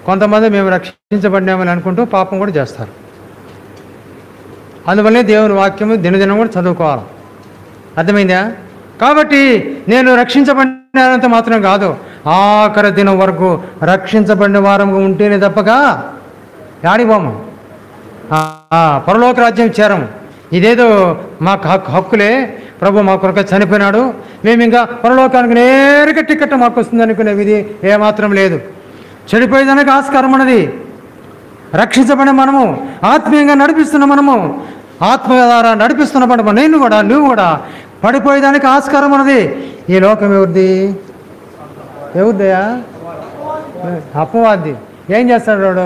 కొంతమంది మేము రక్షించబడినామని అనుకుంటూ పాపం కూడా చేస్తారు అందువల్లే దేవుని వాక్యము దినదినం కూడా చదువుకోవాలి అర్థమైందా కాబట్టి నేను రక్షించబడినంత మాత్రం కాదు ఆఖరి దినం వరకు రక్షించబడిన వారంగా ఉంటేనే తప్పగా యాడిపోము ఆ, ఆ, పరలోక రాజ్యం చేరము ఇదేదో మాకు హక్కు హక్కులే ప్రభు మా కొరకు చనిపోయినాడు మేము ఇంకా పరలోకానికి నేరుగా టికెట్ మాకు వస్తుంది అనుకునే విధి ఏమాత్రం లేదు చెడిపోయేదానికి ఆస్కారం ఉన్నది రక్షించబడిన మనము ఆత్మీయంగా నడిపిస్తున్న మనము ఆత్మ ద్వారా నడిపిస్తున్న మనము నేను కూడా నువ్వు కూడా పడిపోయేదానికి ఆస్కారం ఉన్నది ఈ లోకం ఎవరిది ఎవరిదయా అపవాది ఏం చేస్తాడు వాడు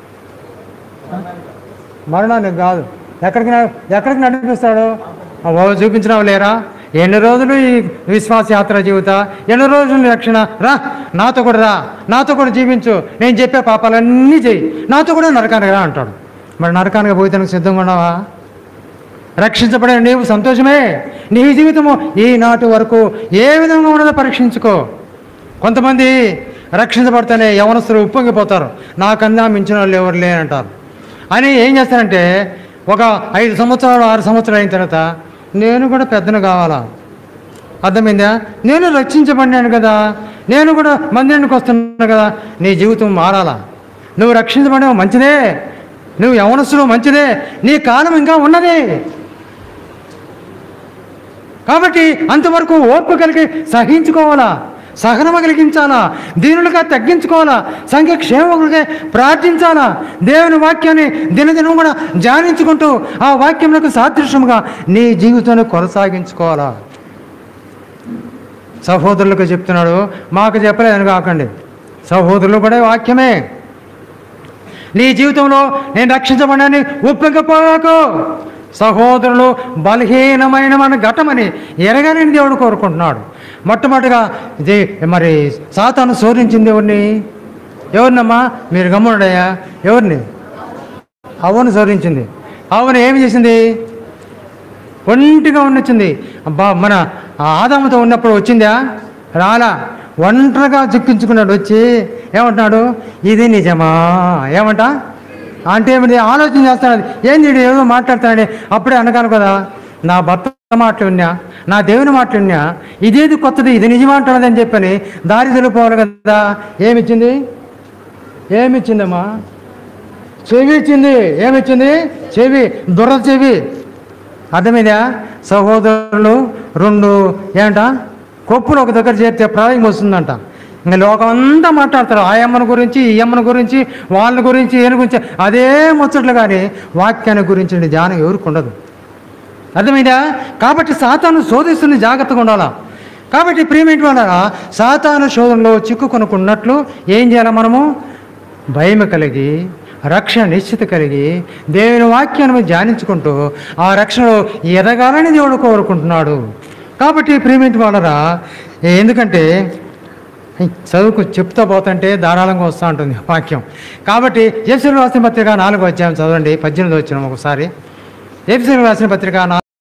మరణానికి కాదు ఎక్కడికి న- ఎక్కడికి నడిపిస్తాడు ఆ ఓ చూపించినావు లేరా ఎన్ని రోజులు ఈ విశ్వాస యాత్ర జీవిత ఎన్ని రోజులు నీ రక్షణ రా నాతో కూడా రా నాతో కూడా జీవించు నేను చెప్పే పాపాలన్నీ చెయ్యి నాతో కూడా నరకానికి రా అంటాడు మరి నరకానికి పోయితే సిద్ధంగా ఉన్నావా రక్షించబడే నీవు సంతోషమే నీ జీవితము ఈనాటి వరకు ఏ విధంగా ఉన్నదో పరీక్షించుకో కొంతమంది రక్షించబడితేనే యవనస్తులు ఉప్పొంగిపోతారు నాకన్నా మించిన వాళ్ళు ఎవరు లేనంటారు అని ఏం చేస్తారంటే ఒక ఐదు సంవత్సరాలు ఆరు సంవత్సరాలు అయిన తర్వాత నేను కూడా పెద్దను కావాలా అర్థమైందా నేను రక్షించబడినాను కదా నేను కూడా మందిరానికి వస్తున్నాను కదా నీ జీవితం మారాలా నువ్వు రక్షించబడిన మంచిదే నువ్వు యవనస్తులు మంచిదే నీ కాలం ఇంకా ఉన్నది కాబట్టి అంతవరకు ఓర్పు కలిగి సహించుకోవాలా సహనము కలిగించాలా దీనులుగా తగ్గించుకోవాలా సంఖ్య క్షేమకులకే ప్రార్థించాలా దేవుని వాక్యాన్ని దినదినం కూడా ధ్యానించుకుంటూ ఆ వాక్యములకు సాదృశ్యముగా నీ జీవితాన్ని కొనసాగించుకోవాలా సహోదరులకు చెప్తున్నాడు మాకు చెప్పలేదని కాకండి సహోదరులు కూడా వాక్యమే నీ జీవితంలో నేను రక్షించబడని ఒప్పింకపోయాకు సహోదరులు బలహీనమైన మన ఘటమని ఎరగాలని దేవుడు కోరుకుంటున్నాడు మొట్టమొదటిగా ఇది మరి సాతాను శోధించింది ఎవరిని ఎవరినమ్మా మీరు గమ్ముడయ్యా ఎవరిని అవును శోధించింది అవును ఏమి చేసింది ఒంటిగా ఉన్నొచ్చింది అబ్బా మన ఆదాముతో ఉన్నప్పుడు వచ్చిందా రాలా ఒంటరిగా చిక్కించుకున్నాడు వచ్చి ఏమంటున్నాడు ఇది నిజమా ఏమంట అంటే ఏమిటి ఆలోచన చేస్తాడు ఏంది వీడు ఏదో మాట్లాడతాడని అప్పుడే అనగాను కదా నా భర్త మాటలు విన్నా నా దేవుని మాటలు విన్నా ఇదేది కొత్తది ఇది నిజమంటున్నది అని చెప్పని దారి తెలుపుకోవాలి కదా ఏమిచ్చింది ఏమిచ్చిందమ్మా చెవి ఇచ్చింది ఏమిచ్చింది చెవి దురద చెవి అర్థమైందా సహోదరులు రెండు ఏంట కొప్పులు ఒక దగ్గర చేరితే ప్రళయం వస్తుందంట ఇంకా లోకం అంతా మాట్లాడతారు ఆ అమ్మని గురించి ఈ అమ్మని గురించి వాళ్ళ గురించి ఈయన గురించి అదే ముచ్చట్లు కానీ వాక్యాన్ని గురించి ధ్యానం ఎవరికి ఉండదు అర్థమైందా కాబట్టి సాతాను శోధిస్తుంది జాగ్రత్తగా ఉండాలా కాబట్టి ప్రియమేంటి వాళ్ళ సాతాను శోధనలో చిక్కుకొనుకున్నట్లు ఏం చేయాలి మనము భయం కలిగి రక్షణ నిశ్చిత కలిగి దేవుని వాక్యాన్ని ధ్యానించుకుంటూ ఆ రక్షణలో ఎదగాలని దేవుడు కోరుకుంటున్నాడు కాబట్టి ప్రియమేంటి వాళ్ళరా ఎందుకంటే చదువుకు చెప్తా పోతుంటే ధారాళంగా వస్తూ ఉంటుంది వాక్యం కాబట్టి ఎఫ్సీ రాసిన పత్రిక నాలుగో అధ్యాయం చదవండి పద్దెనిమిది వచ్చిన ఒకసారి ఎఫ్సీ రాసిన పత్రిక నాలుగు